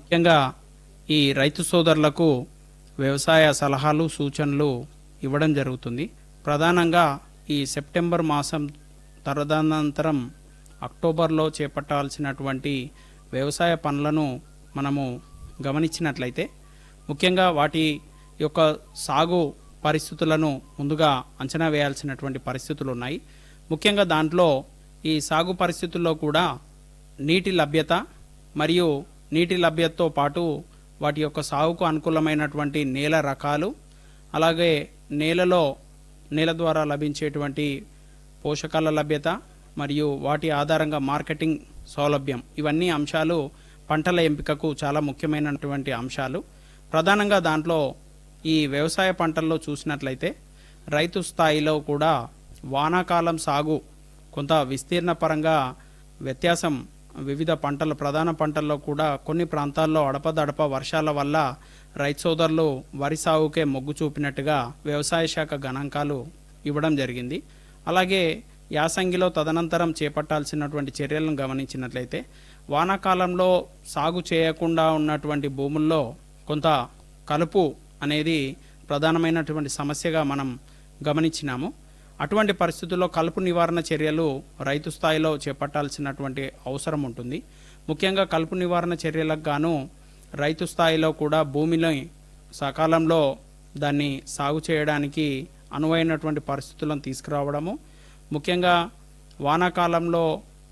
ముఖ్యంగా ఈ రైతు సోదరులకు వ్యవసాయ సలహాలు సూచనలు ఇవ్వడం జరుగుతుంది ప్రధానంగా ఈ సెప్టెంబర్ మాసం తదనంతరం అక్టోబర్లో చేపట్టాల్సినటువంటి వ్యవసాయ పనులను మనము గమనించినట్లయితే ముఖ్యంగా వాటి యొక్క సాగు పరిస్థితులను ముందుగా అంచనా వేయాల్సినటువంటి పరిస్థితులు ఉన్నాయి ముఖ్యంగా దాంట్లో ఈ సాగు పరిస్థితుల్లో కూడా నీటి లభ్యత మరియు నీటి లభ్యతతో పాటు వాటి యొక్క సాగుకు అనుకూలమైనటువంటి నేల రకాలు అలాగే నేలలో నేల ద్వారా లభించేటువంటి పోషకాల లభ్యత మరియు వాటి ఆధారంగా మార్కెటింగ్ సౌలభ్యం ఇవన్నీ అంశాలు పంటల ఎంపికకు చాలా ముఖ్యమైనటువంటి అంశాలు ప్రధానంగా దాంట్లో ఈ వ్యవసాయ పంటల్లో చూసినట్లయితే రైతు స్థాయిలో కూడా వానాకాలం సాగు కొంత విస్తీర్ణ పరంగా వ్యత్యాసం వివిధ పంటల ప్రధాన పంటల్లో కూడా కొన్ని ప్రాంతాల్లో అడపదడప వర్షాల వల్ల రైతు సోదరులు వరి సాగుకే మొగ్గు చూపినట్టుగా వ్యవసాయ శాఖ గణాంకాలు ఇవ్వడం జరిగింది అలాగే యాసంగిలో తదనంతరం చేపట్టాల్సినటువంటి చర్యలను గమనించినట్లయితే వానాకాలంలో సాగు చేయకుండా ఉన్నటువంటి భూముల్లో కొంత కలుపు అనేది ప్రధానమైనటువంటి సమస్యగా మనం గమనించినాము అటువంటి పరిస్థితుల్లో కలుపు నివారణ చర్యలు రైతు స్థాయిలో చేపట్టాల్సినటువంటి అవసరం ఉంటుంది ముఖ్యంగా కలుపు నివారణ చర్యలకు గాను రైతు స్థాయిలో కూడా భూమిని సకాలంలో దాన్ని సాగు చేయడానికి అనువైనటువంటి పరిస్థితులను తీసుకురావడము ముఖ్యంగా వానాకాలంలో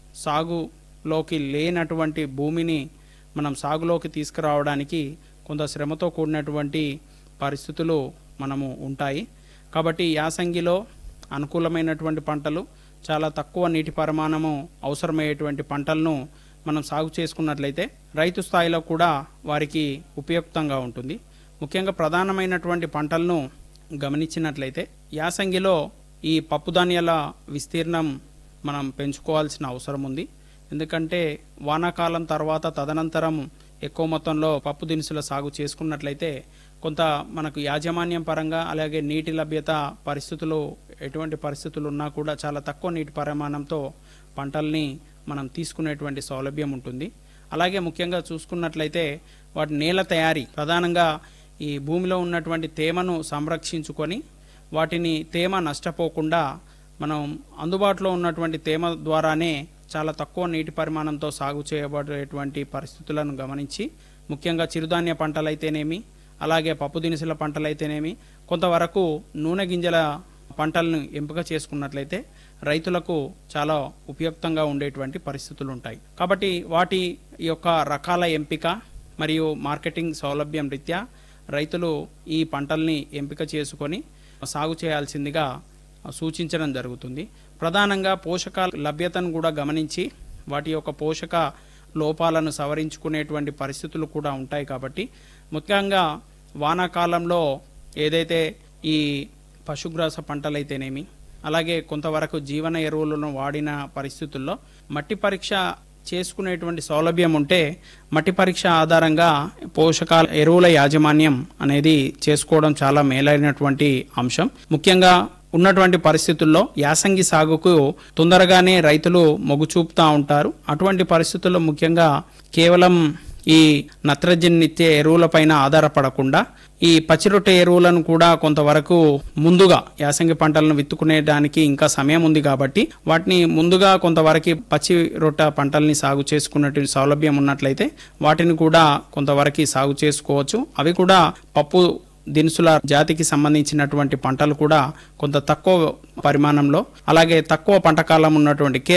సాగులోకి లేనటువంటి భూమిని మనం సాగులోకి తీసుకురావడానికి కొంత శ్రమతో కూడినటువంటి పరిస్థితులు మనము ఉంటాయి కాబట్టి యాసంగిలో అనుకూలమైనటువంటి పంటలు చాలా తక్కువ నీటి పరిమాణము అవసరమయ్యేటువంటి పంటలను మనం సాగు చేసుకున్నట్లయితే రైతు స్థాయిలో కూడా వారికి ఉపయుక్తంగా ఉంటుంది ముఖ్యంగా ప్రధానమైనటువంటి పంటలను గమనించినట్లయితే యాసంగిలో ఈ పప్పుధాన్యాల విస్తీర్ణం మనం పెంచుకోవాల్సిన అవసరం ఉంది ఎందుకంటే వానాకాలం తర్వాత తదనంతరం ఎక్కువ మొత్తంలో పప్పు దినుసుల సాగు చేసుకున్నట్లయితే కొంత మనకు యాజమాన్యం పరంగా అలాగే నీటి లభ్యత పరిస్థితులు ఎటువంటి పరిస్థితులు ఉన్నా కూడా చాలా తక్కువ నీటి పరిమాణంతో పంటల్ని మనం తీసుకునేటువంటి సౌలభ్యం ఉంటుంది అలాగే ముఖ్యంగా చూసుకున్నట్లయితే వాటి నేల తయారీ ప్రధానంగా ఈ భూమిలో ఉన్నటువంటి తేమను సంరక్షించుకొని వాటిని తేమ నష్టపోకుండా మనం అందుబాటులో ఉన్నటువంటి తేమ ద్వారానే చాలా తక్కువ నీటి పరిమాణంతో సాగు చేయబడేటువంటి పరిస్థితులను గమనించి ముఖ్యంగా చిరుధాన్య పంటలైతేనేమి అలాగే పప్పు దినుసుల పంటలైతేనేమి కొంతవరకు నూనె గింజల పంటలను ఎంపిక చేసుకున్నట్లయితే రైతులకు చాలా ఉపయుక్తంగా ఉండేటువంటి పరిస్థితులు ఉంటాయి కాబట్టి వాటి యొక్క రకాల ఎంపిక మరియు మార్కెటింగ్ సౌలభ్యం రీత్యా రైతులు ఈ పంటల్ని ఎంపిక చేసుకొని సాగు చేయాల్సిందిగా సూచించడం జరుగుతుంది ప్రధానంగా పోషకాల లభ్యతను కూడా గమనించి వాటి యొక్క పోషక లోపాలను సవరించుకునేటువంటి పరిస్థితులు కూడా ఉంటాయి కాబట్టి ముఖ్యంగా వానాకాలంలో ఏదైతే ఈ పశుగ్రాస పంటలైతేనేమి అలాగే కొంతవరకు జీవన ఎరువులను వాడిన పరిస్థితుల్లో మట్టి పరీక్ష చేసుకునేటువంటి సౌలభ్యం ఉంటే మట్టి పరీక్ష ఆధారంగా పోషకాల ఎరువుల యాజమాన్యం అనేది చేసుకోవడం చాలా మేలైనటువంటి అంశం ముఖ్యంగా ఉన్నటువంటి పరిస్థితుల్లో యాసంగి సాగుకు తొందరగానే రైతులు మొగ్గు చూపుతూ ఉంటారు అటువంటి పరిస్థితుల్లో ముఖ్యంగా కేవలం ఈ నత్రజనిత్య ఎరువులపైన ఆధారపడకుండా ఈ పచ్చిరొట్టె ఎరువులను కూడా కొంతవరకు ముందుగా యాసంగి పంటలను విత్తుకునేదానికి ఇంకా సమయం ఉంది కాబట్టి వాటిని ముందుగా కొంతవరకు పచ్చి రొట్టె పంటల్ని సాగు చేసుకున్నటువంటి సౌలభ్యం ఉన్నట్లయితే వాటిని కూడా కొంతవరకు సాగు చేసుకోవచ్చు అవి కూడా పప్పు దినుసుల జాతికి సంబంధించినటువంటి పంటలు కూడా కొంత తక్కువ పరిమాణంలో అలాగే తక్కువ పంట కాలం ఉన్నటువంటి